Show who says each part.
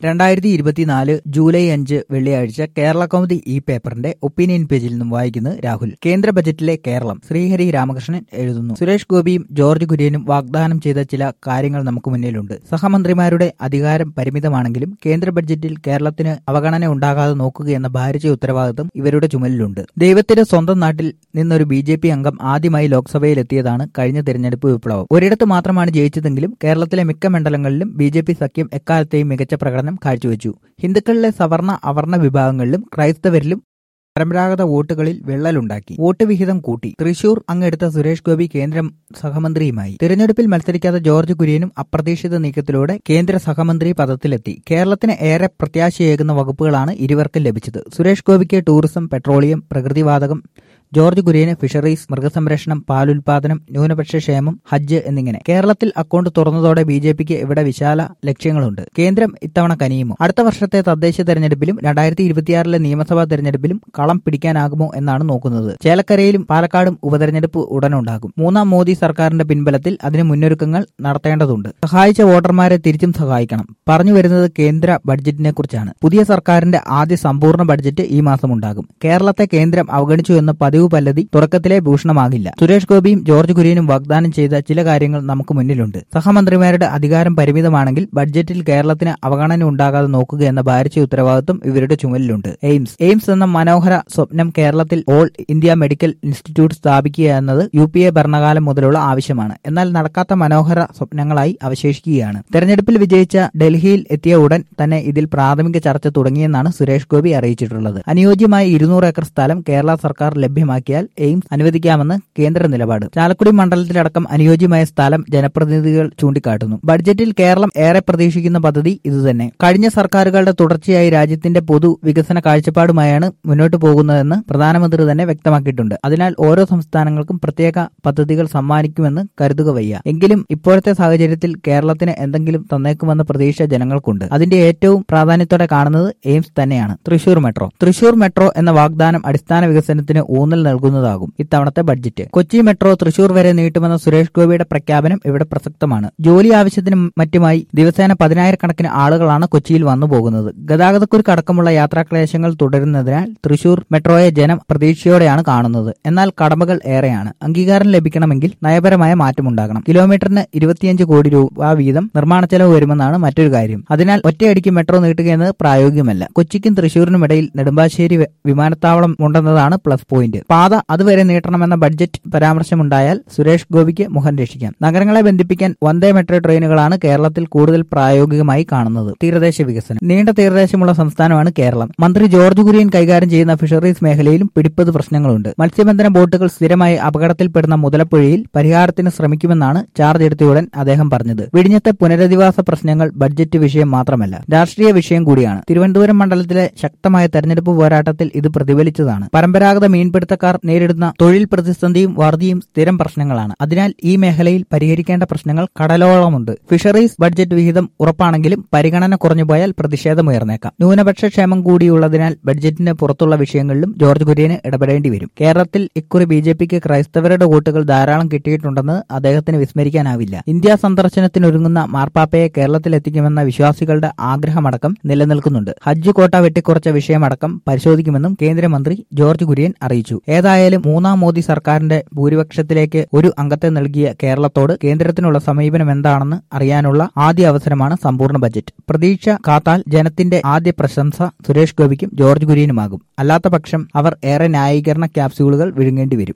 Speaker 1: രണ്ടായിരത്തി ഇരുപത്തിനാല് ജൂലൈ അഞ്ച് വെള്ളിയാഴ്ച കേരള കൗമുദി ഈ പേപ്പറിന്റെ ഒപ്പീനിയൻ പേജിൽ നിന്നും വായിക്കുന്നത് രാഹുൽ കേന്ദ്ര ബജറ്റിലെ കേരളം ശ്രീഹരി രാമകൃഷ്ണൻ എഴുതുന്നു സുരേഷ് ഗോപിയും ജോർജ് കുര്യനും വാഗ്ദാനം ചെയ്ത ചില കാര്യങ്ങൾ നമുക്ക് മുന്നിലുണ്ട് സഹമന്ത്രിമാരുടെ അധികാരം പരിമിതമാണെങ്കിലും കേന്ദ്ര ബഡ്ജറ്റിൽ കേരളത്തിന് അവഗണന ഉണ്ടാകാതെ നോക്കുകയെന്ന ഭാരിച്ച ഉത്തരവാദിത്തം ഇവരുടെ ചുമലിലുണ്ട് ദൈവത്തിന്റെ സ്വന്തം നാട്ടിൽ നിന്നൊരു ബി ജെ പി അംഗം ആദ്യമായി ലോക്സഭയിലെത്തിയതാണ് കഴിഞ്ഞ തെരഞ്ഞെടുപ്പ് വിപ്ലവം ഒരിടത്ത് മാത്രമാണ് ജയിച്ചതെങ്കിലും കേരളത്തിലെ മിക്ക മണ്ഡലങ്ങളിലും ബി ജെ പി സഖ്യം എക്കാലത്തെയും മികച്ച പ്രകടനം കാഴ്ചവെച്ചു ഹിന്ദുക്കളിലെ സവർണ അവർണ വിഭാഗങ്ങളിലും ക്രൈസ്തവരിലും പരമ്പരാഗത വോട്ടുകളിൽ വെള്ളലുണ്ടാക്കി വോട്ട് വിഹിതം കൂട്ടി തൃശൂർ അങ്ങെടുത്ത സുരേഷ് ഗോപി കേന്ദ്ര സഹമന്ത്രിയുമായി തിരഞ്ഞെടുപ്പിൽ മത്സരിക്കാത്ത ജോർജ് കുര്യനും അപ്രതീക്ഷിത നീക്കത്തിലൂടെ കേന്ദ്ര സഹമന്ത്രി പദത്തിലെത്തി കേരളത്തിന് ഏറെ പ്രത്യാശയേകുന്ന വകുപ്പുകളാണ് ഇരുവർക്കും ലഭിച്ചത് സുരേഷ് ഗോപിക്ക് ടൂറിസം പെട്രോളിയം പ്രകൃതിവാതകം ജോർജ് കുര്യന് ഫിഷറീസ് മൃഗസംരക്ഷണം പാലുൽപാദനം ന്യൂനപക്ഷ ക്ഷേമം ഹജ്ജ് എന്നിങ്ങനെ കേരളത്തിൽ അക്കൗണ്ട് തുറന്നതോടെ ബി ജെ പിക്ക് ഇവിടെ വിശാല ലക്ഷ്യങ്ങളുണ്ട് കേന്ദ്രം ഇത്തവണ കനിയുമോ അടുത്ത വർഷത്തെ തദ്ദേശ തെരഞ്ഞെടുപ്പിലും രണ്ടായിരത്തി ഇരുപത്തിയാറിലെ നിയമസഭാ തെരഞ്ഞെടുപ്പിലും കളം പിടിക്കാനാകുമോ എന്നാണ് നോക്കുന്നത് ചേലക്കരയിലും പാലക്കാടും ഉപതെരഞ്ഞെടുപ്പ് ഉടനുണ്ടാകും മൂന്നാം മോദി സർക്കാരിന്റെ പിൻബലത്തിൽ അതിന് മുന്നൊരുക്കങ്ങൾ നടത്തേണ്ടതുണ്ട് സഹായിച്ച വോട്ടർമാരെ തിരിച്ചും സഹായിക്കണം പറഞ്ഞു വരുന്നത് കേന്ദ്ര ബഡ്ജറ്റിനെ കുറിച്ചാണ് പുതിയ സർക്കാരിന്റെ ആദ്യ സമ്പൂർണ്ണ ബഡ്ജറ്റ് ഈ മാസം ഉണ്ടാകും കേരളത്തെ കേന്ദ്രം അവഗണിച്ചു എന്ന പതിവ് പല്ലതി തുടക്കത്തിലെ ഭൂഷണമാകില്ല സുരേഷ് ഗോപിയും ജോർജ് കുര്യനും വാഗ്ദാനം ചെയ്ത ചില കാര്യങ്ങൾ നമുക്ക് മുന്നിലുണ്ട് സഹമന്ത്രിമാരുടെ അധികാരം പരിമിതമാണെങ്കിൽ ബഡ്ജറ്റിൽ കേരളത്തിന് അവഗണന ഉണ്ടാകാതെ നോക്കുക എന്ന ഭാരിച്ച ഉത്തരവാദിത്വം ഇവരുടെ ചുമലിലുണ്ട് എയിംസ് എയിംസ് എന്ന മനോഹര സ്വപ്നം കേരളത്തിൽ ഓൾ ഇന്ത്യ മെഡിക്കൽ ഇൻസ്റ്റിറ്റ്യൂട്ട് സ്ഥാപിക്കുക എന്നത് യു പി എ ഭരണകാലം മുതലുള്ള ആവശ്യമാണ് എന്നാൽ നടക്കാത്ത മനോഹര സ്വപ്നങ്ങളായി അവശേഷിക്കുകയാണ് തെരഞ്ഞെടുപ്പിൽ വിജയിച്ച ഡൽഹിയിൽ എത്തിയ ഉടൻ തന്നെ ഇതിൽ പ്രാഥമിക ചർച്ച തുടങ്ങിയെന്നാണ് സുരേഷ് ഗോപി അറിയിച്ചിട്ടുള്ളത് അനുയോജ്യമായ ഇരുന്നൂറ് ഏക്കർ സ്ഥലം കേരള സർക്കാർ ലഭ്യമാക്കിയാൽ എയിംസ് അനുവദിക്കാമെന്ന് കേന്ദ്ര നിലപാട് ചാലക്കുടി മണ്ഡലത്തിലടക്കം അനുയോജ്യമായ സ്ഥലം ജനപ്രതിനിധികൾ ചൂണ്ടിക്കാട്ടുന്നു ബഡ്ജറ്റിൽ കേരളം ഏറെ പ്രതീക്ഷിക്കുന്ന പദ്ധതി ഇതുതന്നെ കഴിഞ്ഞ സർക്കാരുകളുടെ തുടർച്ചയായി രാജ്യത്തിന്റെ പൊതു വികസന കാഴ്ചപ്പാടുമായാണ് മുന്നോട്ട് പോകുന്നതെന്ന് പ്രധാനമന്ത്രി തന്നെ വ്യക്തമാക്കിയിട്ടുണ്ട് അതിനാൽ ഓരോ സംസ്ഥാനങ്ങൾക്കും പ്രത്യേക പദ്ധതികൾ സമ്മാനിക്കുമെന്ന് കരുതുക വയ്യ എങ്കിലും ഇപ്പോഴത്തെ സാഹചര്യത്തിൽ കേരളത്തിന് എന്തെങ്കിലും തന്നേക്കുമെന്ന പ്രതീക്ഷ ജനങ്ങൾക്കുണ്ട് അതിന്റെ ഏറ്റവും പ്രാധാന്യത്തോടെ കാണുന്നത് എയിംസ് തന്നെയാണ് തൃശൂർ മെട്രോ തൃശൂർ മെട്രോ എന്ന വാഗ്ദാനം അടിസ്ഥാന വികസനത്തിന് ഊന്നൽ നൽകുന്നതാകും ഇത്തവണത്തെ ബഡ്ജറ്റ് കൊച്ചി മെട്രോ തൃശൂർ വരെ നീട്ടുമെന്ന സുരേഷ് ഗോപിയുടെ പ്രഖ്യാപനം ഇവിടെ പ്രസക്തമാണ് ജോലി ആവശ്യത്തിനും മറ്റുമായി ദിവസേന പതിനായിരക്കണക്കിന് ആളുകളാണ് കൊച്ചിയിൽ വന്നു പോകുന്നത് ഗതാഗതക്കുരുക്ക് അടക്കമുള്ള യാത്രാക്ലേശങ്ങൾ തുടരുന്നതിനാൽ തൃശൂർ മെട്രോയെ ജനം പ്രതീക്ഷയോടെയാണ് കാണുന്നത് എന്നാൽ കടമകൾ ഏറെയാണ് അംഗീകാരം ലഭിക്കണമെങ്കിൽ നയപരമായ മാറ്റമുണ്ടാകണം കിലോമീറ്ററിന് ഇരുപത്തിയഞ്ച് കോടി രൂപ വീതം നിർമ്മാണ ചെലവ് വരുമെന്നാണ് മറ്റൊരു കാര്യം അതിനാൽ ഒറ്റയടിക്ക് മെട്രോ നീട്ടുകയെന്നത് പ്രായോഗികമല്ല കൊച്ചിക്കും തൃശൂരിനും ഇടയിൽ നെടുമ്പാശ്ശേരി വിമാനത്താവളം ഉണ്ടെന്നതാണ് പ്ലസ് പോയിന്റ് പാത അതുവരെ നീട്ടണമെന്ന ബഡ്ജറ്റ് പരാമർശമുണ്ടായാൽ സുരേഷ് ഗോപിക്ക് മുഖം രക്ഷിക്കാം നഗരങ്ങളെ ബന്ധിപ്പിക്കാൻ വന്ദേ മെട്രോ ട്രെയിനുകളാണ് കേരളത്തിൽ കൂടുതൽ പ്രായോഗികമായി കാണുന്നത് തീരദേശ വികസനം നീണ്ട തീരദേശമുള്ള സംസ്ഥാനമാണ് കേരളം മന്ത്രി ജോർജ് കുര്യൻ കൈകാര്യം ചെയ്യുന്ന ഫിഷറീസ് മേഖലയിലും പിടിപ്പത് പ്രശ്നങ്ങളുണ്ട് മത്സ്യബന്ധന ബോട്ടുകൾ സ്ഥിരമായി അപകടത്തിൽപ്പെടുന്ന മുതലപ്പുഴയിൽ പരിഹാരത്തിന് ശ്രമിക്കുമെന്നാണ് ചാർജ് എടുത്തയുടൻ അദ്ദേഹം പറഞ്ഞത് വിഴിഞ്ഞത്തെ പുനരധിവാസ പ്രശ്നങ്ങൾ ബഡ്ജറ്റ് വിഷയം മാത്രമല്ല രാഷ്ട്രീയ വിഷയം കൂടിയാണ് തിരുവനന്തപുരം മണ്ഡലത്തിലെ ശക്തമായ തെരഞ്ഞെടുപ്പ് പോരാട്ടത്തിൽ ഇത് പ്രതിഫലിച്ചതാണ് പരമ്പരാഗത മീൻപിടുത്തക്കാർ നേരിടുന്ന തൊഴിൽ പ്രതിസന്ധിയും വറുതിയും സ്ഥിരം പ്രശ്നങ്ങളാണ് അതിനാൽ ഈ മേഖലയിൽ പരിഹരിക്കേണ്ട പ്രശ്നങ്ങൾ കടലോളമുണ്ട് ഫിഷറീസ് ബഡ്ജറ്റ് വിഹിതം ഉറപ്പാണെങ്കിലും പരിഗണന കുറഞ്ഞുപോയാൽ പ്രതിഷേധമുയർന്നേക്കാം ന്യൂനപക്ഷ ക്ഷേമം കൂടിയുള്ളതിനാൽ ബഡ്ജറ്റിന് പുറത്തുള്ള വിഷയങ്ങളിലും ജോർജ് കുര്യന് ഇടപെടേണ്ടി വരും കേരളത്തിൽ ഇക്കുറി ബി ജെ പിക്ക് ക്രൈസ്തവരുടെ വോട്ടുകൾ ധാരാളം കിട്ടിയിട്ടുണ്ടെന്ന് അദ്ദേഹത്തിന് വിസ്മരിക്കാനാവില്ല ഇന്ത്യ സന്ദർശനത്തിനൊരുങ്ങുന്ന മാർപ്പാപ്പയെ കേരളത്തിലെത്തിക്കുമെന്ന വിശ്വാസികളുടെ ആഗ്രഹമടക്കം നിലനിൽക്കുന്നുണ്ട് ഹജ്ജ് കോട്ട വെട്ടിക്കുറച്ച വിഷയമടക്കം പരിശോധിക്കുമെന്നും കേന്ദ്രമന്ത്രി ജോർജ് കുര്യൻ അറിയിച്ചു ഏതായാലും മൂന്നാം മോദി സർക്കാരിന്റെ ഭൂരിപക്ഷത്തിലേക്ക് ഒരു അംഗത്തെ നൽകിയ കേരളത്തോട് കേന്ദ്രത്തിനുള്ള സമീപനം എന്താണെന്ന് അറിയാനുള്ള ആദ്യ അവസരമാണ് സമ്പൂർണ്ണ ബജറ്റ് പ്രതീക്ഷ കാത്താൽ ജനത്തിന്റെ ആദ്യ പ്രശംസ സുരേഷ് ഗോപിക്കും ജോർജ് കുര്യനുമാകും അല്ലാത്ത പക്ഷം അവർ ഏറെ ന്യായീകരണ ക്യാപ്സ്യൂളുകൾ വിഴുങ്ങേണ്ടി വരും